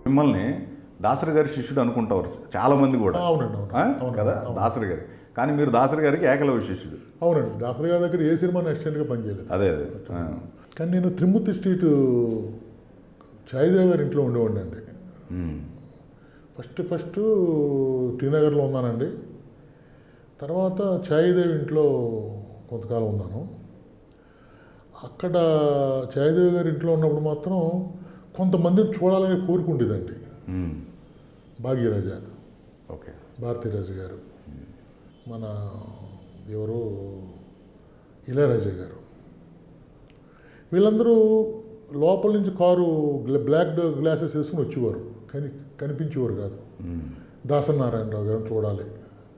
మిమ్మల్ని దాసరి గారి శిష్యుడు అనుకుంటారు చాలా మంది కూడా అవునండి అవును ఆ? అవును, కదా దాసరి గారి కానీ మీరు దాసరి గారికి ఏకలవ్య శిష్యుడు అవునండి డాక్టర్ గారి దగ్గర ఏ సినిమా అసిస్టెంట్గా పనిచేయలేదు అదే అదే ఆ. కానీ నేను త్రిమూర్తి స్ట్రీట్ ఛాయ్దేవ్ గారి ఇంట్లో ఉండేవాడిని అండి ఉమ్. ఫస్ట్ ఫస్ట్ టీ నగర్లో ఉన్నానండి తర్వాత ఛాయ్దేవి ఇంట్లో కొంతకాలం ఉన్నాను అక్కడ ఛాయ్దేవి గారి ఇంట్లో ఉన్నప్పుడు మాత్రం కొంతమందిని చూడాలని కోరిక ఉండేదండి ఉమ్. భాగ్యరాజ ఓకే భారతీరాజు గారు మన ఎవరు ఇళయరాజా గారు వీళ్ళందరూ లోపల నుంచి కారు గ్ల- బ్లాక్ డ- గ్లాసెస్ వేసుకుని వచ్చేవారు కానీ కనిపించేవారు కాదు ఉమ్. దాసనారాయణరావు గారిని చూడాలి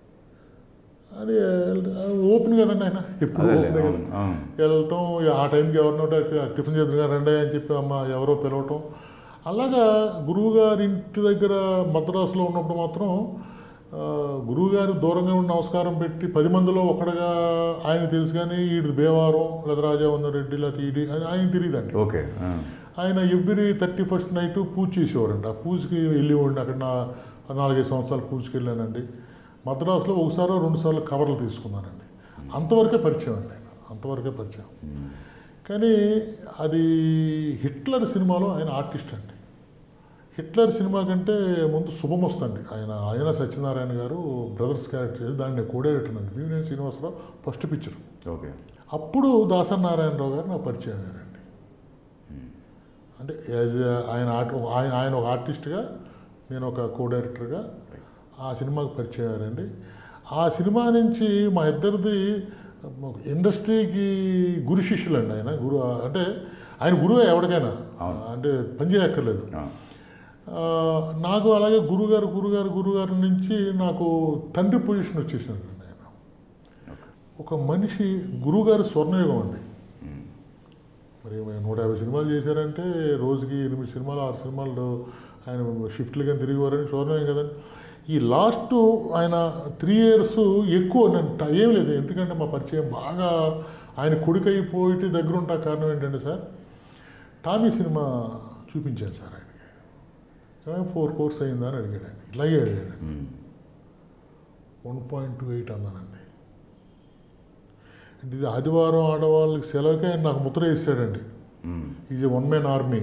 అని ఓపెన్ కదండి ఆయన ఇప్పుడు అదేలే ఓపెన్ కదా అవును, అవును. వెళ్ళటం ఆ టైంకి ఎవరినో టిఫిన్ చేద్దరు రండి అని చెప్పి అమ్మ ఎవరో పిలవటం అలాగా గురువుగారి ఇంటి దగ్గర మద్రాసులో ఉన్నప్పుడు మాత్రం ఆ, గురువుగారు దూరంగా ఉండి నమస్కారం పెట్టి పది మందిలో ఒకడుగా ఆయన తెలుసు కానీ ఈడు భీమవరం లేదా రాజావందర్ రెడ్డి లేకపోతే ఈడి అని ఆయన తెలియదండి ఓకే ఆ. ఆయన ఎవ్రీ థర్టీ ఫస్ట్ నైట్ పూజ చేసేవారండి ఆ పూజకి వెళ్ళేవాడిని అక్కడ నా నాలుగైదు సంవత్సరాలు పూజకి వెళ్ళానండి మద్రాసులో ఒకసారి రెండు సార్లు కవర్లు తీసుకున్నానండి అంతవరకే పరిచయం అండి ఆయన అంతవరకే పరిచయం కానీ అది హిట్లర్ సినిమాలో ఆయన ఆర్టిస్ట్ అండి హిట్లర్ సినిమా కంటే ముందు శుభం వస్తుంది ఆయన ఆయన సత్యనారాయణ గారు బ్రదర్స్ క్యారెక్టర్ చేసి దాన్ని కోడేటండి Bhimaneni Srinivasarao first picture okay అప్పుడు దాసరి నారాయణరావు గారు నాకు పరిచయం అయ్యారండి అంటే యాజ్ ఆయన ఆర్ట్ ఆయన ఆయన ఒక ఆర్టిస్ట్గా నేను ఒక కో డైరెక్టర్గా ఆ సినిమాకి పరిచయం అయ్యారండి ఆ సినిమా నుంచి మా ఇద్దరిది ఇండస్ట్రీకి గురు శిష్యులండి ఆయన గురు అంటే ఆయన గురువే ఎవరికైనా అంటే పని చేయక్కర్లేదు ఆ. ఆ, నాకు అలాగే గురుగారు గురుగారు గురుగారి నుంచి నాకు తండ్రి పొజిషన్ వచ్చేసిందండి ఆయన ఒక మనిషి గురువుగారి స్వర్ణయుగం అండి మరి మేము నూట యాభై సినిమాలు చేశారంటే రోజుకి ఎనిమిది సినిమాలు ఆరు సినిమాలు ఆయన షిఫ్ట్లు కానీ తిరిగేవారని స్వర్ణయుగం కదండి ఈ లాస్ట్ ఆయన త్రీ ఇయర్స్ ఎక్కువ నేను ట- ఏం లేదు ఎందుకంటే మా పరిచయం బాగా ఆయన కొడుకు అయిపోయి దగ్గర ఉంటా కారణం ఏంటంటే సార్ టామీ సినిమా చూపించాను సార్ ఆయనకి ఏమైనా ఫోర్ కోర్స్ అయిందా అని అడిగాడు ఆయన ఇలాగే అడిగాడు um. One point two eight అన్నానండి అంటే ఇది ఆదివారం ఆడవాళ్ళకి సెలవుకే ఆయన నాకు ముద్ర వేసాడండి um. Is one man army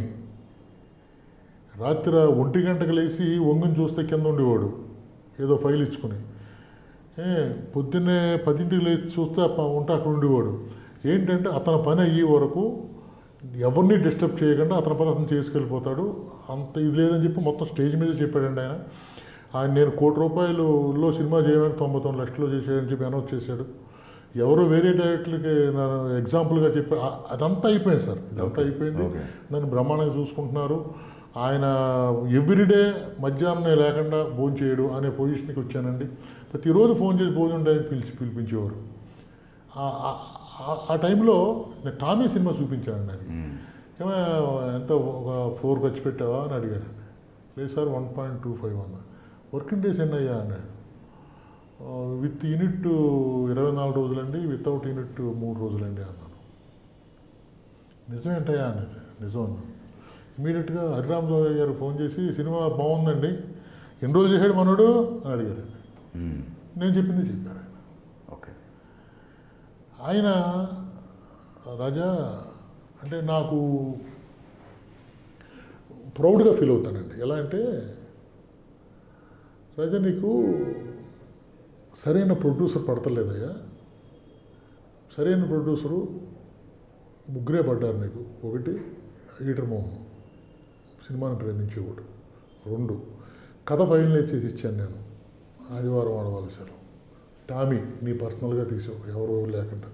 రాత్రి ఒంటి గంటకు లేచి వంగుని చూస్తే కింద ఉండేవాడు ఏదో ఫైల్ ఇచ్చుకుని ఏ పొద్దున్నే పదింటికి లేచి చూస్తే అప్ప- ఉంటే అక్కడ ఉండేవాడు ఏంటంటే అతని పని అయ్యే వరకు ఎవరిని డిస్టర్బ్ చేయకుండా అతని పని అతను చేసుకెళ్ళిపోతాడు అంత ఇది లేదని చెప్పి మొత్తం స్టేజ్ మీద చెప్పాడండి ఆయన ఆయన నేను కోటి రూపాయలులో సినిమా చేయడానికి తొంభై తొమ్మిది లక్షలు చేసాడని చెప్పి అనౌన్స్ చేశాడు ఎవరో వేరే డైరెక్టర్లకి నేను ఎగ్జాంపుల్గా చెప్పి ఆ- అదంతా అయిపోయింది సార్ ఇదంతా అయిపోయింది ఓకే. దాన్ని బ్రహ్మాండంగా చూసుకుంటున్నారు ఆయన ఎవ్రీడే మధ్యాహ్నం లేకుండా భోజనం చేయడు అనే పొజిషన్కి వచ్చానండి ప్రతిరోజు ఫోన్ చేసి భోజనం టైం పిలిచి పిలిపించేవారు ఆ- ఆ- ఆ- ఆ టైంలో నేను టామీ సినిమా చూపించానండి అది ఉమ్. ఏమో ఎంత ఒక ఫోర్ ఖర్చు పెట్టావా అని అడిగారు లేదు sir one point two five అన్న వర్కింగ్ డేస్ ఎన్ని అయ్యా అన్నాడు విత్ యూనిట్ ఇరవై నాలుగు రోజులండి వితౌట్ యూనిట్ మూడు రోజులండి అన్నాను నిజమేంటయ్యా అన్నాడు నిజం అన్నాను ఇమీడియట్గా హరిరామరావు గారు ఫోన్ చేసి సినిమా బాగుందండి ఎన్ని రోజులు చేశాడు మనోడు అని అడిగారు ఉమ్. నేను చెప్పింది చెప్పారు ఆయన ఓకే ఆయన రాజా అంటే నాకు ప్రౌడ్గా ఫీల్ అవుతానండి ఎలా అంటే రాజా నీకు సరైన ప్రొడ్యూసర్ పడతలేదయ్యా సరైన ప్రొడ్యూసరు ముగ్గురే పడ్డారు నీకు ఒకటి ఈటర్ మోహన్ సినిమాని ప్రేమించేవాడు రెండు కథ ఫైనల్ చేసి ఇచ్చాను నేను ఆదివారం ఆడవలసారు టామీ నీ పర్సనల్గా తీసావు ఎవరు లేకుండా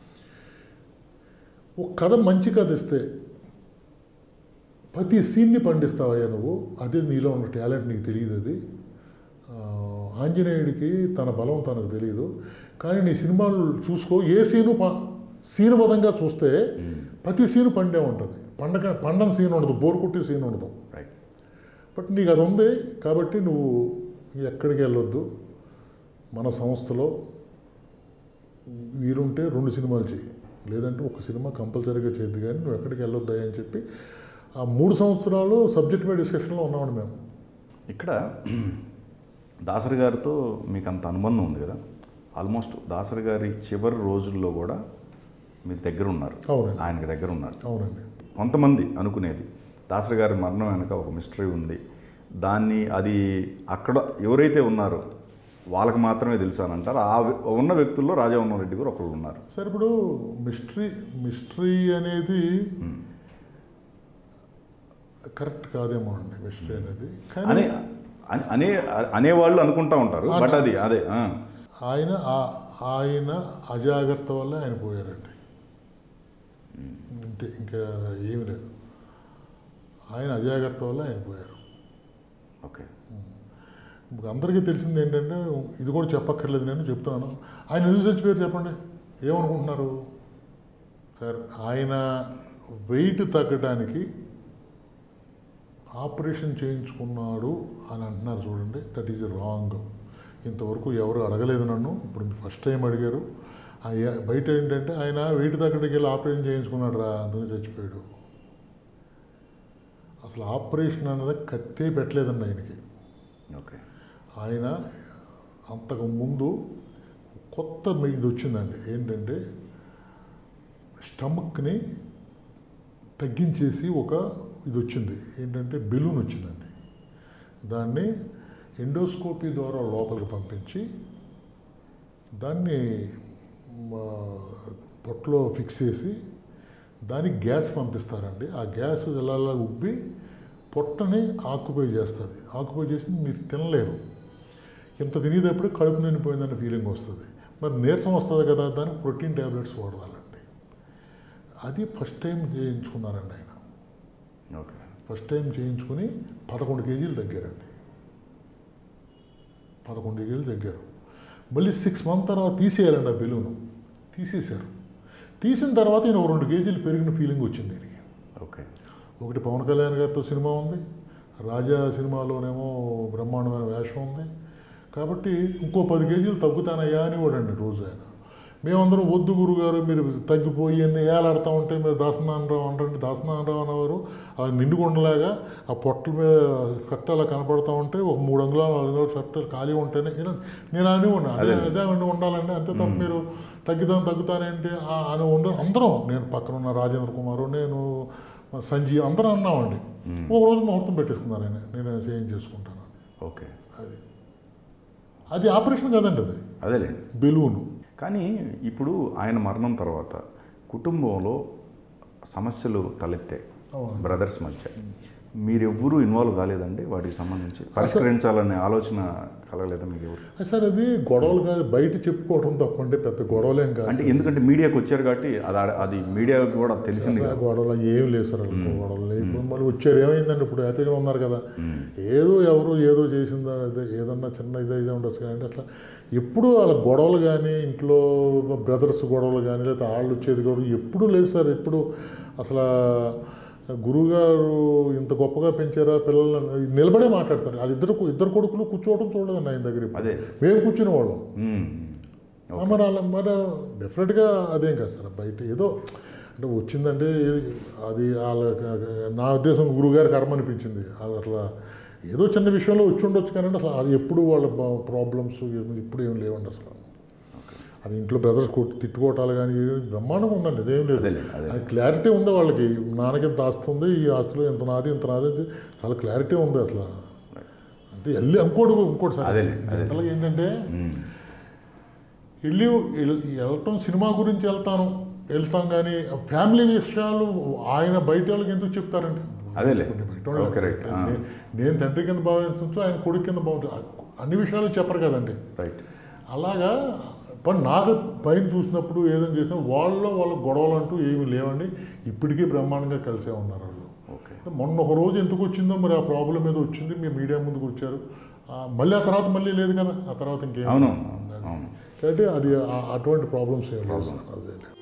ఒక కథ మంచి కథ ఇస్తే ప్రతి సీన్ని పండిస్తావయ్యా నువ్వు అదే నీలో ఉన్న టాలెంట్ నీకు తెలియదు అది ఆ, ఆంజనేయుడికి తన బలం తనకు తెలియదు కానీ నీ సినిమాలు చూసుకో ఏ సీను ప సీను పదంగా చూస్తే ప్రతి సీను పండే ఉంటుంది పండగ పండని సీన్ ఉండదు బోర్ కొట్టే సీన్ ఉండదు రైట్ బట్ నీకు అది ఉంది కాబట్టి నువ్వు ఎక్కడికి వెళ్ళొద్దు మన సంస్థలో వీరుంటే రెండు సినిమాలు చేయి లేదంటే ఒక సినిమా కంపల్సరీగా చేయద్దు కానీ నువ్వు ఎక్కడికి వెళ్ళొద్దా అని చెప్పి ఆ మూడు సంవత్సరాలు సబ్జెక్ట్ మీద డిస్కషన్లో ఉన్నామండి మేము ఇక్కడ దాసరి గారితో మీకు అంత అనుబంధం ఉంది కదా ఆల్మోస్ట్ దాసరి గారి చివరి రోజుల్లో కూడా మీరు దగ్గర ఉన్నారు అవునండి ఆయనకి దగ్గర ఉన్నారు అవునండి కొంతమంది అనుకునేది దాసరి గారి మరణం వెనక ఒక మిస్టరీ ఉంది దాన్ని అది అక్కడ ఎవరైతే ఉన్నారో వాళ్ళకి మాత్రమే తెలుసు అని అంటారు ఆ వ్య- ఉన్న వ్యక్తుల్లో రాజా రెడ్డి గారు ఒకళ్ళు ఉన్నారు సరే ఇప్పుడు మిస్టరీ మిస్టరీ అనేది కరెక్ట్ కాదేమో అండి మిస్టరీ అనేది అనే కానీ అనే- అనే అనేవాళ్ళు అనుకుంటా ఉంటారు బట్ అది అదే ఆ. ఆయన ఆ- ఆయన అజాగ్రత్త వల్ల ఆయన పోయారండి అంతే ఇంకా ఏమి లేదు ఆయన అజాగ్రత్త వల్ల ఆయన పోయారు ఓకే ఇప్పుడు అందరికీ తెలిసింది ఏంటంటే ఇది కూడా చెప్పక్కర్లేదు నేను చెప్తున్నాను ఆయన ఎందుకు చచ్చిపోయారు చెప్పండి ఏమనుకుంటున్నారు సార్ ఆయన వెయిట్ తగ్గడానికి ఆపరేషన్ చేయించుకున్నాడు అని అంటున్నారు చూడండి దట్ ఈజ్ రాంగ్ ఇంతవరకు ఎవరు అడగలేదు నన్ను ఇప్పుడు ఫస్ట్ టైం అడిగారు ఆ ఏ- బయట ఏంటంటే ఆయన వెయిట్ తగ్గడానికి వెళ్ళి ఆపరేషన్ చేయించుకున్నాడు రా అందుకని చచ్చిపోయాడు అసలు ఆపరేషన్ అన్నది కత్తే పెట్టలేదండి ఆయనకి ఓకే ఆయన అంతకు ముందు కొత్త మీ- ఇది వచ్చిందండి ఏంటంటే స్టమక్ని తగ్గించేసి ఒక ఇది వచ్చింది ఏంటంటే బెలూన్ వచ్చిందండి దాన్ని ఎండోస్కోపీ ద్వారా లోపలికి పంపించి దాన్ని మా పొట్టలో ఫిక్స్ చేసి దానికి గ్యాస్ పంపిస్తారండి ఆ గ్యాస్ ఎలా ఎలా ఉబ్బి పొట్టని ఆక్యుపై చేస్తుంది ఆక్యుపై చేసి మీరు తినలేరు ఇంత తినేటప్పుడు కడుపు నిండిపోయిందన్న ఫీలింగ్ వస్తుంది మరి నీరసం వస్తుంది కదా దానికి ప్రోటీన్ ట్యాబ్లెట్స్ వాడాలండి అది ఫస్ట్ టైం చేయించుకున్నారండి ఆయన ఓకే ఫస్ట్ టైం చేయించుకుని పదకొండు కేజీలు తగ్గారండి పదకొండు కేజీలు తగ్గారు మళ్ళీ సిక్స్ మంత్ తర్వాత తీసేయాలండి ఆ బెలూను తీసేశారు తీసిన తర్వాత ఈయన ఒక రెండు కేజీలు పెరిగిన ఫీలింగ్ వచ్చింది దీనికి ఓకే ఒకటి పవన్ కళ్యాణ్ గారితో సినిమా ఉంది రాజా సినిమాలోనేమో బ్రహ్మాండమైన వేషం ఉంది కాబట్టి ఇంకో పది కేజీలు తగ్గుతానయ్యా అని వాడండి రోజు ఆయన మేమందరం వద్దు గురుగారు మీరు తగ్గిపోయి అన్ని ఏలాడుతూ ఉంటే మీరు దాసనారాయణరావు అంటారంటే దాసనారాయణరావు అనేవారు అలా నిండుకుండలాగా ఆ పొట్టల మీద కట్ట అలా కనపడతా ఉంటే ఒక మూడు అంగుళాలు నాలుగు అంగుళాలు షర్ట్ ఖాళీ ఉంటేనే ఇలా నేను అని ఉన్నా అదే అదే అండి ఉండాలండి అంతే తప్ప మీరు తగ్గుతాను తగ్గుతానేంటి ఆ- అని ఉండ అందరం నేను పక్కన ఉన్న రాజేంద్ర కుమారు నేను సంజీవ్ అందరం అన్నామండి ఒక రోజు ముహూర్తం పెట్టేసుకున్నారు ఆయన నేను చేంజ్ చేసుకుంటాను ఓకే అది అది ఆపరేషన్ కదండి అది అదేలేండి బెలూను కానీ ఇప్పుడు ఆయన మరణం తర్వాత కుటుంబంలో సమస్యలు తలెత్తాయి అవును. బ్రదర్స్ మధ్య మీరెవ్వరూ ఇన్వాల్వ్ కాలేదండి వాటికి సంబంధించి పరిష్కరించాలనే ఆలోచన కలగలేదా మీకు ఎవరు సార్ అది గొడవలు కాదు బయట చెప్పుకోవడం తప్పండి పెద్ద గొడవలేం కాదు అంటే ఎందుకంటే మీడియాకి వచ్చారు కాబట్టి అది ఆడ- అది మీడియాకి కూడా తెలిసింది అసలు కదా గొడవలు ఏం లేదు సార్ వాళ్ళకి గొడవలు లేవు. ఇప్పుడు మళ్ళీ వచ్చారు ఏమైందండి ఇప్పుడు హ్యాపీగా ఉన్నారు కదా ఏదో ఎవరు ఏదో చేసిందా అదే ఏదన్నా చిన్న ఇదే ఇదే ఉండొచ్చు కానీ అసలు ఎప్పుడు వాళ్ళ గొడవలు కానీ ఇంట్లో బ్రదర్స్ గొడవలు కానీ లేదా వాళ్ళు వచ్చేది కూడా ఎప్పుడూ లేదు సార్ ఎప్పుడు అసలు గురువుగారు ఇంత గొప్పగా పెంచారా పిల్లల్ని నిలబడే మాట్లాడతారు వాళ్ళ ఇద్దరు ఇద్దరు కొడుకులు కూర్చోవడం చూడలేదండి ఆయన దగ్గర ఇప్పుడు. అదే మేము కూర్చునే వాళ్ళం మ్మ్. ఆ, మరి అలా మరి డెఫినెట్గా అదేం కాదు సార్ బయట ఏదో అంటే వచ్చిందంటే ఏ- అది వాళ్ళ నా ఉద్దేశం గురుగారి కర్మ అనిపించింది వాళ్ళు అట్లా ఏదో చిన్న విషయంలో వచ్చి ఉండొచ్చు కానీ అసలు అది ఎప్పుడు వాళ్ళ ప్రాబ్లమ్స్ ఇప్పుడు ఏం లేవండి అసలు అది ఇంట్లో బ్రదర్స్ కొట్టి తిట్టుకోవటాలు కానీ ఏం బ్రహ్మాండంగా ఉందండి అదేం లేదు అదేలే, అదే. అది క్లారిటీ ఉంది వాళ్ళకి నాన్నకి ఇంత ఆస్తి ఉంది ఈ ఆస్తిలో ఇంత నాది ఇంత నాది అని చాలా క్లారిటీ ఉంది అసలు అంటే వెళ్ళి ఇంకోటి ఇంకోటి సార్ అదేలే, అదేలే. జనరల్గా ఏంటంటే మ్మ్. వెళ్ళి వెళ్- వెళ్ళటం సినిమా గురించి వెళ్తాను వెళ్తాం కానీ ఫ్యామిలీ విషయాలు ఆయన బయట వాళ్ళకి ఎందుకు చెప్తారండి అదేలే. ఇప్పుడు బయట వాళ్ళకి ఓకే, రైట్. ఆ. నే- నేను తండ్రి కింద భావించవచ్చు ఆయన కొడుకు కింద భావించు అన్ని విషయాలు చెప్పరు కదండి రైట్ అలాగా पण నాకు పైన చూసినప్పుడు ఏదైనా చేసినా వాళ్ళలో వాళ్ళ గొడవలు అంటూ ఏమీ లేవండి ఇప్పటికీ బ్రహ్మాండంగా కలిసే ఉన్నారు వాళ్ళు ఓకే మొన్న ఒక రోజు ఎందుకు వచ్చిందో మరి ఆ ప్రాబ్లం ఏదో వచ్చింది మీ మీడియా ముందుకు వచ్చారు ఆ, మళ్ళీ ఆ తర్వాత మళ్ళీ లేదు కదా ఆ తర్వాత ఇంకేం అవును అది. అవును కాబట్టి అది ఆ- అటువంటి ప్రాబ్లమ్స్ ఏం లేవు సార్. అదే లేదు